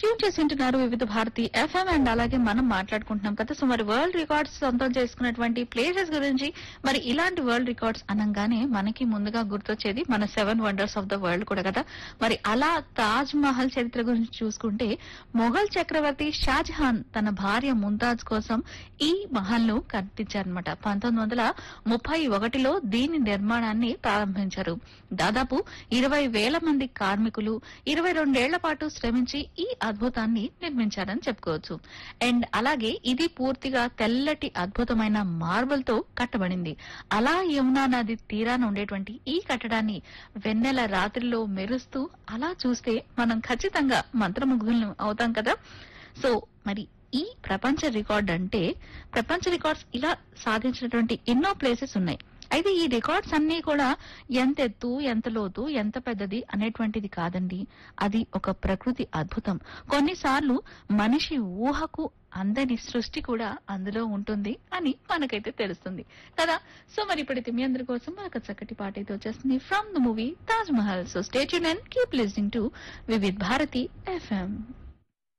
tune చేసి ఉంటున్నారు వివిధ భారతి ఎఫ్ఎం అండ్ అలాగే మనం మాట్లాడుకుంటున్నాం కదా సో మరి వరల్డ్ రికార్డ్స్ సొంతం చేసుకున్నటువంటి ప్లేసెస్ గురించి మరి ఇలాంటి వరల్డ్ రికార్డ్స్ అనగానే మనకి ముందుగా గుర్తొచ్చేది మన seven wonders of the world కూడా కదా మరి అలా తాజ్ మహల్ చరిత్ర గురించి చూసుకుంటే మొఘల్ చక్రవర్తి షాజహాన్ తన భార్య ముంతాజ్ కోసం ఈ మహల్ ను కట్టించారనమాట పంతొమ్మిది వందల ముప్పై ఒకటిలో దీని నిర్మాణాన్ని ప్రారంభించారు దాదాపు ఇరవై వేల మంది కార్మికులు ఇరవై రెండేళ్ల పాటు శ్రమించి ఈ అద్భుతాన్ని నిర్మించారని చెప్పుకోవచ్చు అండ్ అలాగే ఇది పూర్తిగా తెల్లటి అద్భుతమైన మార్బల్ తో కట్టబడింది అలా యమునా నది తీరాన ఉండేటువంటి ఈ కట్టడాన్ని వెన్నెల రాత్రిలో మెరుస్తూ అలా చూస్తే మనం ఖచ్చితంగా మంత్రముగ్ధులను అవుతాం కదా సో మరి ఈ ప్రపంచ రికార్డ్ అంటే ప్రపంచ రికార్డ్స్ ఇలా సాధించినటువంటి ఎన్నో ప్లేసెస్ ఉన్నాయి అయితే ఈ రికార్డ్స్ అన్ని కూడా ఎంత ఎత్తు ఎంత లోతు ఎంత పెద్దది అనేటువంటిది కాదండి అది ఒక ప్రకృతి అద్భుతం కొన్నిసార్లు మనిషి ఊహకు అందని సృష్టి కూడా అందులో ఉంటుంది అని మనకైతే తెలుస్తుంది కదా సో మరి ఇప్పుడైతే మీ అందరి కోసం మనకు చక్కటి పాట అయితే వచ్చేస్తుంది from the movie Taj Mahal so stay tuned and keep listening to Vividh Bharati FM